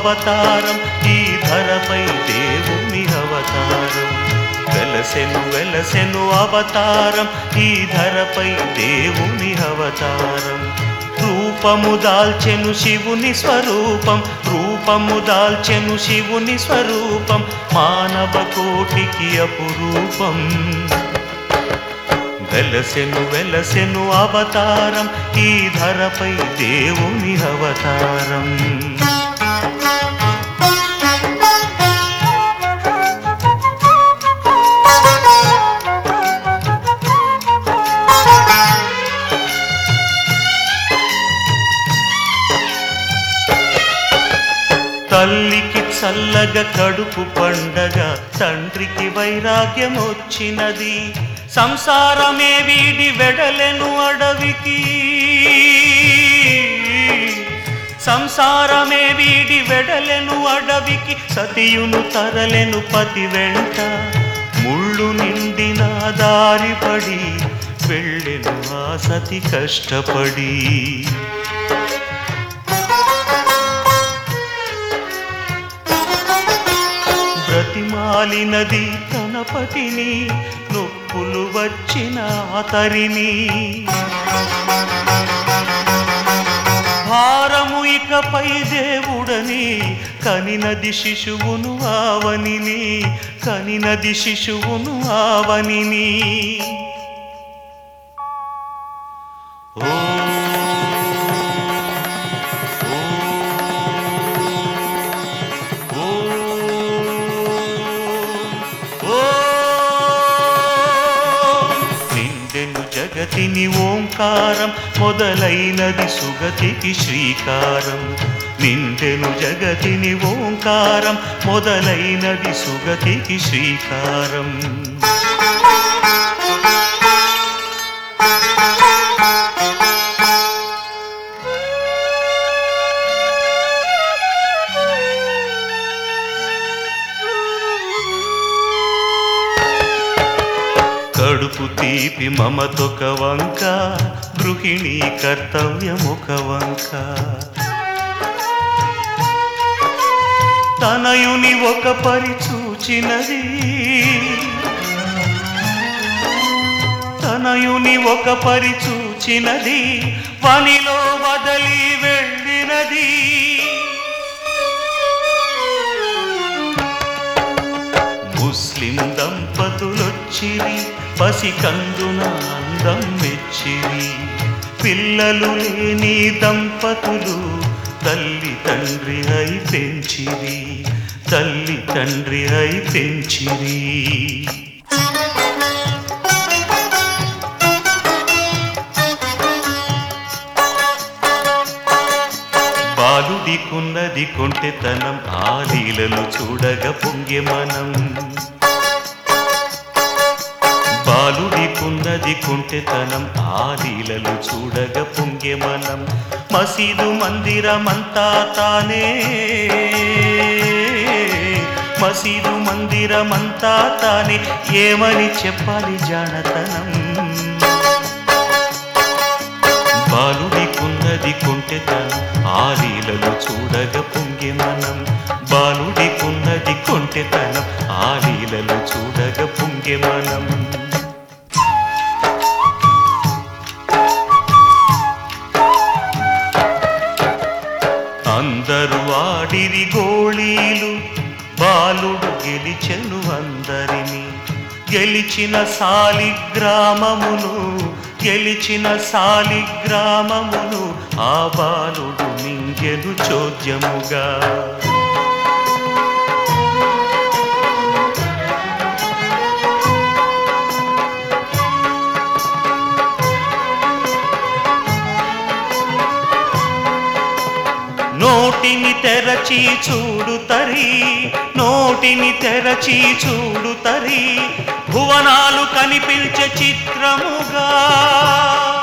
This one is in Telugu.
అవతారం ఈ ధరపై దేవుని అవతారం వెలసెను వెలసెను అవతారం ఈ ధరపై దేవుని అవతారం రూపము దాల్చెను శివుని స్వరూపం రూపము దాల్చెను శివుని స్వరూపం మానవ కోటికి అపురూపం వెలసెను వెలసెను అవతారం ఈ ధరపై దేవుని అవతారం తల్లికి చల్లగా కడుపు పండగ తండ్రికి వైరాగ్యం వచ్చినది సంసారమే వీడి వెడలెను అడవికి సంసారమే వీడి వెడలెను అడవికి సతియును తరలెను పతి వెంట ముళ్ళు నిండిన దారిపడి వెళ్ళెను ఆ సతి కష్టపడి బ్రతిమాలినది తన పతిని నొప్పులు వచ్చిన అతరిని భారము ఇకపై దేవుడని కనినది శిశువును ఆవనిని కనినది శిశువును ఆవనిని ఓ నిండెను జగతిని ఓంకారం మొదలైనది సుగతికి శ్రీకారం నిండెను జగతిని ఓంకారం మొదలైనది సుగతికి శ్రీకారం కడుపు తీపి మమతొక వంక గృహిణీ కర్తవ్యమొక వంక తనయుని ఒక పరి చూచినది తనయుని ఒక పరి చూచినది పనిలో వదలి వెళ్ళినది ముస్లిం దంపతులొచ్చిరి పసి కందున అందం మెచ్చిరి పిల్లలు లేని దంపతులు తల్లి తండ్రి అయి పెంచిరి తల్లి తండ్రి అయి పెంచిరి బాలుడికున్నది కొంటెతనం ఆ లీలలు చూడగ పొంగే మనం బాలుడికున్నది కొంటెతనం ఆ లీలలు చూడగ పొంగే మనం మసీదు మందిరమంతా తానే మసీదు మందిరమంతా తానే ఏమని చెప్పాలి జానతనం బాలుడికున్నది కొంటెతనం ఆ లీలలు చూడగ పొంగి మనం బాలుడికున్నది కొంటెతనం ఆ లీలలు చూడగ పొంగి మనం అందరూ ఆడిరి గోళీలు బాలుడు గెలిచెను అందరిని గెలిచిన సాలిగ్రామమును గెలిచిన సాలిగ్రామమును ఆ బాలుడు మింగెను చోద్యముగా నోటిని తెరచి చూడు తరి నోటిని తెరచి చూడు తరి భువనాలు కనిపించే చిత్రముగా